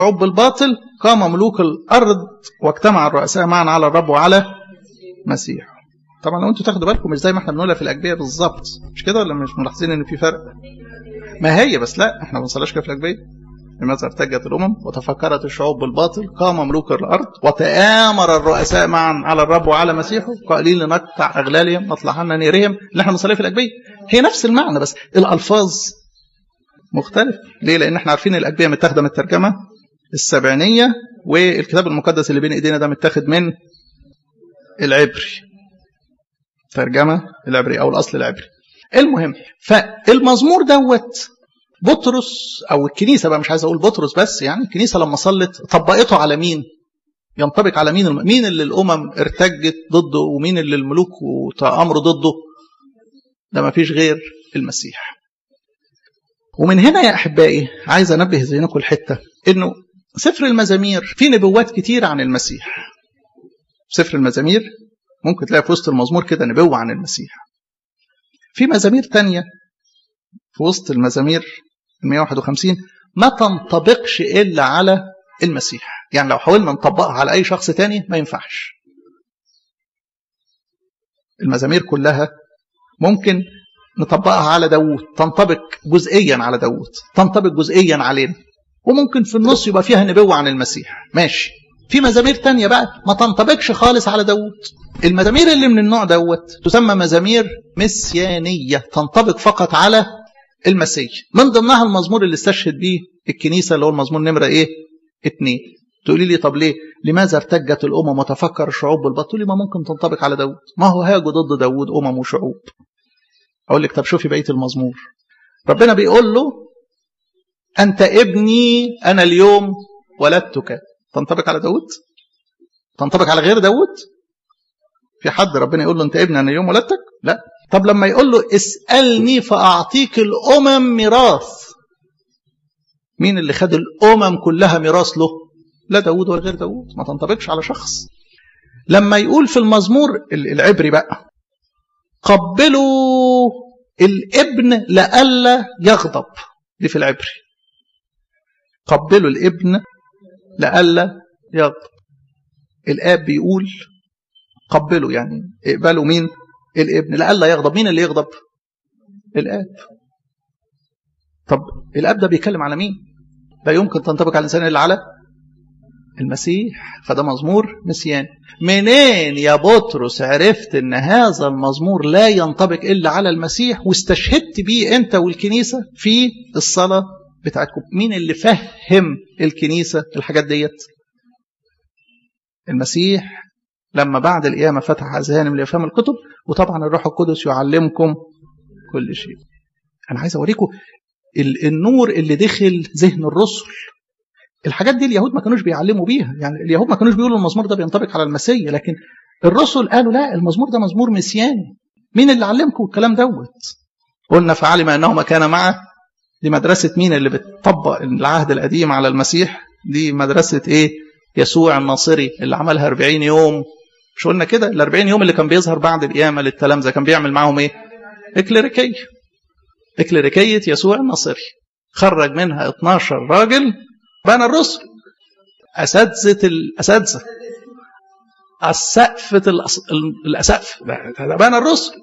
الشعوب بالباطل قام ملوك الارض واجتمع الرؤساء معا على الرب وعلى مسيحه طبعا لو انتوا تاخدوا بالكم مش زي ما احنا بنقولها في الاجبيه بالظبط مش كده ولا مش ملاحظين ان في فرق ما هي بس لا احنا ما بنصليش كده في الاجبيه لماذا ارتجت الامم وتفكرت الشعوب بالباطل قام ملوك الارض وتآمر الرؤساء معا على الرب وعلى مسيحه قائلين لنقطع اغلالهم نطلع عنا نيرهم اللي احنا بنصليها في الاجبيه هي نفس المعنى بس الالفاظ مختلف ليه لان احنا عارفين الاجبيه متاخده من الترجمه السبعينيه والكتاب المقدس اللي بين ايدينا ده متاخد من العبري ترجمه العبري او الاصل العبري المهم فالمزمور دوت بطرس او الكنيسه بقى مش عايز اقول بطرس بس يعني الكنيسه لما صلت طبقته على مين؟ ينطبق على مين مين اللي الامم ارتجت ضده ومين اللي الملوك وتامروا ضده؟ ده ما فيش غير المسيح. ومن هنا يا احبائي عايز انبه ذهنكم الحته انه سفر المزامير فيه نبوات كتير عن المسيح. سفر المزامير ممكن تلاقي في وسط المزمور كده نبوه عن المسيح. في مزامير تانية في وسط المزامير 151 ما تنطبقش الا على المسيح يعني لو حاولنا نطبقها على اي شخص تاني ما ينفعش المزامير كلها ممكن نطبقها على داوود تنطبق جزئيا على داوود تنطبق جزئيا علينا وممكن في النص يبقى فيها نبوة عن المسيح ماشي في مزامير تانية بقى ما تنطبقش خالص على داوود المزامير اللي من النوع دوت تسمى مزامير مسيانية تنطبق فقط على المسيح من ضمنها المزمور اللي استشهد به الكنيسة اللي هو المزمور نمرة ايه اتنين تقولي لي طب ليه لماذا ارتجت الأمم وتفكر الشعوب بالبطل لي ما ممكن تنطبق على داود ما هو هاجوا ضد داود أمم وشعوب أقول لك طب شوفي بقية المزمور ربنا بيقول له أنت ابني أنا اليوم ولدتك تنطبق على داود تنطبق على غير داود في حد ربنا يقول له أنت ابني أنا اليوم ولدتك لا طب لما يقول له اسألني فأعطيك الأمم ميراث مين اللي خد الأمم كلها ميراث له لا داود ولا غير داود ما تنطبقش على شخص لما يقول في المزمور العبري بقى قبلوا الابن لئلا يغضب دي في العبري قبلوا الابن لئلا يغضب الاب بيقول قبلوا يعني اقبلوا مين الابن لئلا يغضب مين اللي يغضب الاب طب الاب ده بيتكلم على مين لا يمكن تنطبق على الانسان الا على المسيح فده مزمور مسيان منين يا بطرس عرفت ان هذا المزمور لا ينطبق الا على المسيح واستشهدت بيه انت والكنيسه في الصلاه بتاعتكم مين اللي فهم الكنيسه الحاجات ديت المسيح لما بعد القيامه فتح اذهانهم ليفهم الكتب وطبعا الروح القدس يعلمكم كل شيء انا عايز اوريكم النور اللي دخل ذهن الرسل الحاجات دي اليهود ما كانوش بيعلموا بيها يعني اليهود ما كانوش بيقولوا المزمور ده بينطبق على المسيح لكن الرسل قالوا لا المزمور ده مزمور مسياني مين اللي علمكم الكلام دوت قلنا فعلم انه ما كان معه دي مدرسة مين اللي بتطبق العهد القديم على المسيح دي مدرسة ايه يسوع الناصري اللي عملها 40 يوم مش قلنا كده ال 40 يوم اللي كان بيظهر بعد القيامة للتلامذة كان بيعمل معاهم ايه اكليريكية اكليريكية يسوع الناصري خرج منها 12 راجل بنى الرسل أساتذة الأساتذة السقفة الأسقف ده بنى الرسل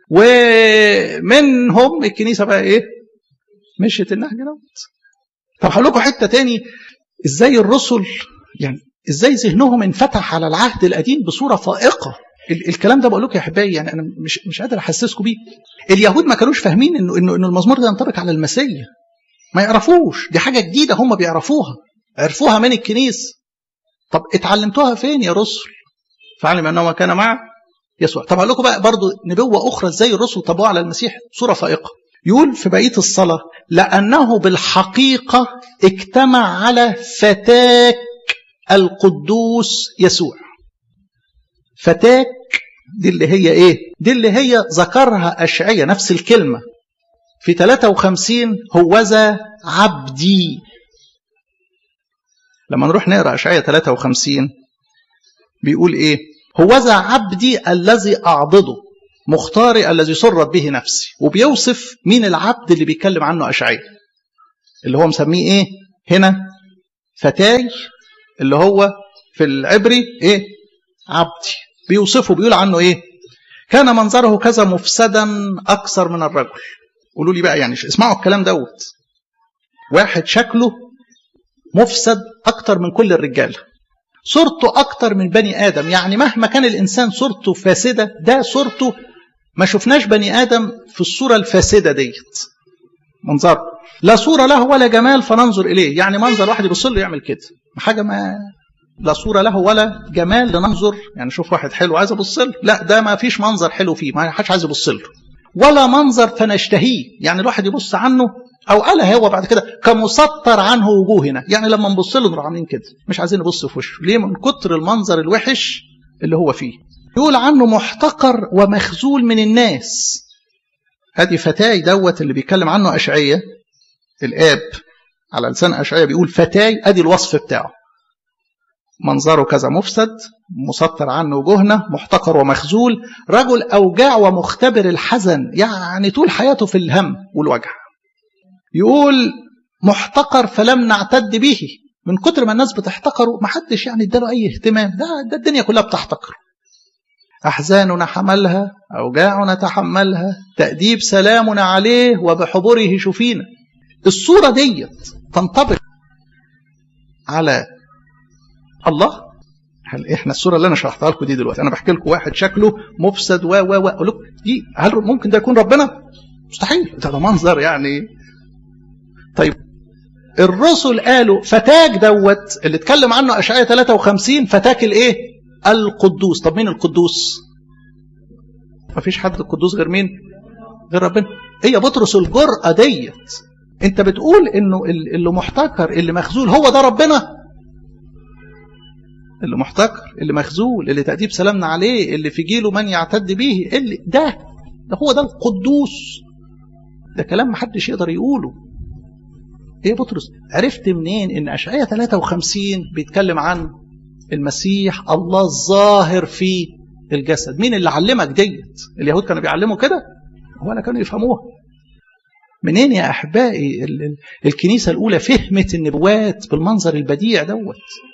ومنهم الكنيسة بقى إيه مشيت النهج دوت طب هقول لكم حتة تاني إزاي الرسل يعني إزاي ذهنهم انفتح على العهد القديم بصورة فائقة الكلام ده بقول لكم يا احبائي يعني انا مش مش قادر احسسكم بيه اليهود ما كانوش فاهمين انه انه انه المزمور ده ينطبق على المسيح ما يعرفوش دي حاجه جديده هم بيعرفوها عرفوها من الكنيسه طب اتعلمتوها فين يا رسل فعلم انه ما كان مع يسوع طب اقول لكم بقى برضو نبوه اخرى ازاي الرسل طبقوها على المسيح صوره فائقه يقول في بقيه الصلاه لانه بالحقيقه اجتمع على فتاك القدوس يسوع فتاك دي اللي هي ايه دي اللي هي ذكرها أشعية نفس الكلمة في 53 هوذا عبدي لما نروح نقرأ أشعية 53 بيقول ايه هوذا عبدي الذي أعضده مختاري الذي سرت به نفسي وبيوصف مين العبد اللي بيتكلم عنه أشعية اللي هو مسميه ايه هنا فتاي اللي هو في العبري ايه عبدي بيوصفه بيقول عنه ايه كان منظره كذا مفسدا اكثر من الرجل قولوا لي بقى يعني اسمعوا الكلام دوت واحد شكله مفسد اكتر من كل الرجاله صورته اكتر من بني ادم يعني مهما كان الانسان صورته فاسده ده صورته ما شفناش بني ادم في الصوره الفاسده ديت منظره لا صوره له ولا جمال فننظر اليه يعني منظر واحد يبص له يعمل كده حاجه ما لا صوره له ولا جمال لننظر يعني شوف واحد حلو عايز ابص له لا ده ما فيش منظر حلو فيه ما حدش عايز يبص له ولا منظر فنشتهيه يعني الواحد يبص عنه او قالها هو بعد كده كمسطر عنه وجوهنا يعني لما نبص له نروح عاملين كده مش عايزين نبص في وشه ليه من كتر المنظر الوحش اللي هو فيه يقول عنه محتقر ومخزول من الناس هذه فتاي دوت اللي بيتكلم عنه أشعية الآب على لسان أشعية بيقول فتاي أدي الوصف بتاعه منظره كذا مفسد مسطر عنه وجهنا محتقر ومخزول رجل أوجاع ومختبر الحزن يعني طول حياته في الهم والوجع يقول محتقر فلم نعتد به من كتر ما الناس بتحتقره ما حدش يعني اداله اي اهتمام ده, ده الدنيا كلها بتحتقره احزاننا حملها اوجاعنا تحملها تاديب سلامنا عليه وبحبره شفينا الصوره ديت تنطبق على الله هل احنا الصوره اللي انا شرحتها لكم دي دلوقتي انا بحكي لكم واحد شكله مفسد و و و اقول دي هل ممكن ده يكون ربنا مستحيل ده, ده منظر يعني طيب الرسل قالوا فتاك دوت اللي اتكلم عنه اشعياء 53 فتاك الايه القدوس طب مين القدوس مفيش حد القدوس غير مين غير ربنا هي إيه بطرس الجرأة ديت انت بتقول انه اللي محتكر اللي مخزول هو ده ربنا اللي محتكر اللي مخزول اللي تأديب سلامنا عليه اللي في جيله من يعتد به اللي ده ده هو ده القدوس ده كلام محدش يقدر يقوله ايه بطرس عرفت منين ان اشعياء 53 بيتكلم عن المسيح الله الظاهر في الجسد مين اللي علمك ديت اليهود كانوا بيعلموا كده ولا كانوا يفهموها منين يا احبائي الكنيسه الاولى فهمت النبوات بالمنظر البديع دوت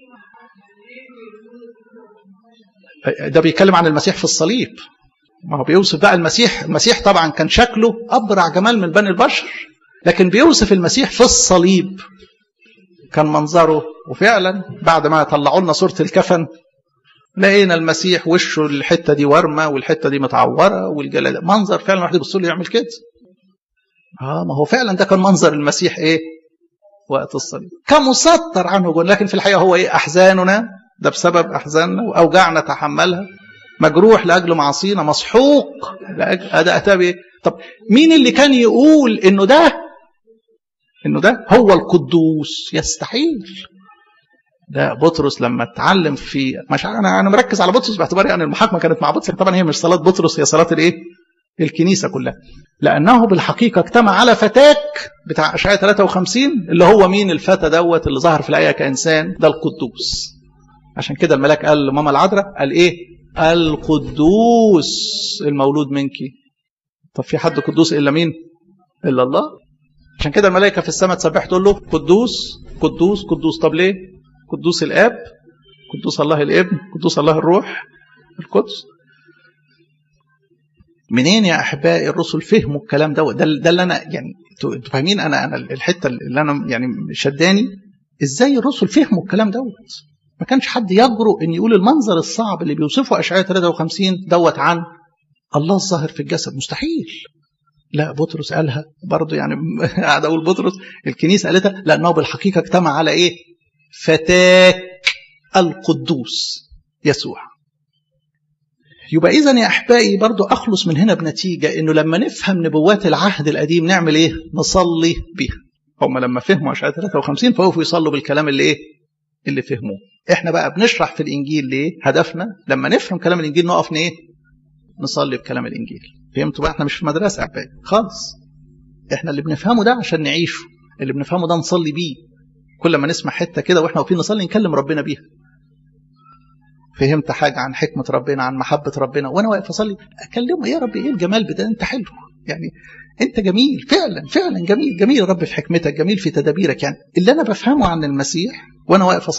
ده بيتكلم عن المسيح في الصليب ما هو بيوصف بقى المسيح المسيح طبعا كان شكله ابرع جمال من بني البشر لكن بيوصف المسيح في الصليب كان منظره وفعلا بعد ما طلعوا لنا صورة الكفن لقينا المسيح وشه الحتة دي ورمة والحتة دي متعورة والجلد منظر فعلا واحد يبص له يعمل كده اه ما هو فعلا ده كان منظر المسيح ايه وقت الصليب كمسطر عنه جون لكن في الحقيقة هو ايه احزاننا ده بسبب احزاننا واوجاعنا تحملها مجروح لاجل معاصينا مسحوق لاجل اداء اتى طب مين اللي كان يقول انه ده انه ده هو القدوس يستحيل ده بطرس لما اتعلم في مش انا انا مركز على بطرس باعتبار يعني المحاكمه كانت مع بطرس طبعا هي مش صلاه بطرس هي صلاه الايه؟ الكنيسه كلها لانه بالحقيقه اجتمع على فتاك بتاع اشعياء 53 اللي هو مين الفتى دوت اللي ظهر في الايه كانسان ده القدوس عشان كده الملاك قال لماما العذراء قال ايه؟ القدوس المولود منك طب في حد قدوس الا مين؟ الا الله عشان كده الملائكة في السماء تسبح تقول له قدوس قدوس قدوس طب ليه قدوس الآب قدوس الله الابن قدوس الله الروح القدس منين يا احبائي الرسل فهموا الكلام ده ده, ده اللي انا يعني انتوا فاهمين انا انا الحته اللي انا يعني شداني ازاي الرسل فهموا الكلام دوت ما كانش حد يجرؤ ان يقول المنظر الصعب اللي بيوصفه اشعياء 53 دوت عن الله الظاهر في الجسد مستحيل لا بطرس قالها برضه يعني قاعد اقول بطرس الكنيسه قالتها لانه بالحقيقه اجتمع على ايه؟ فتاك القدوس يسوع. يبقى اذا يا احبائي برضه اخلص من هنا بنتيجه انه لما نفهم نبوات العهد القديم نعمل ايه؟ نصلي بيها. هم لما فهموا اشعياء 53 فوقفوا يصلوا بالكلام اللي ايه؟ اللي فهموه. احنا بقى بنشرح في الانجيل ليه؟ هدفنا لما نفهم كلام الانجيل نقف ايه؟ نصلي بكلام الانجيل. فهمتوا بقى احنا مش في مدرسه احبائي خالص احنا اللي بنفهمه ده عشان نعيشه اللي بنفهمه ده نصلي بيه كل ما نسمع حته كده واحنا واقفين نصلي نكلم ربنا بيها فهمت حاجه عن حكمه ربنا عن محبه ربنا وانا واقف اصلي اكلمه يا رب ايه الجمال بده انت حلو يعني انت جميل فعلا فعلا جميل جميل يا رب في حكمتك جميل في تدابيرك يعني اللي انا بفهمه عن المسيح وانا واقف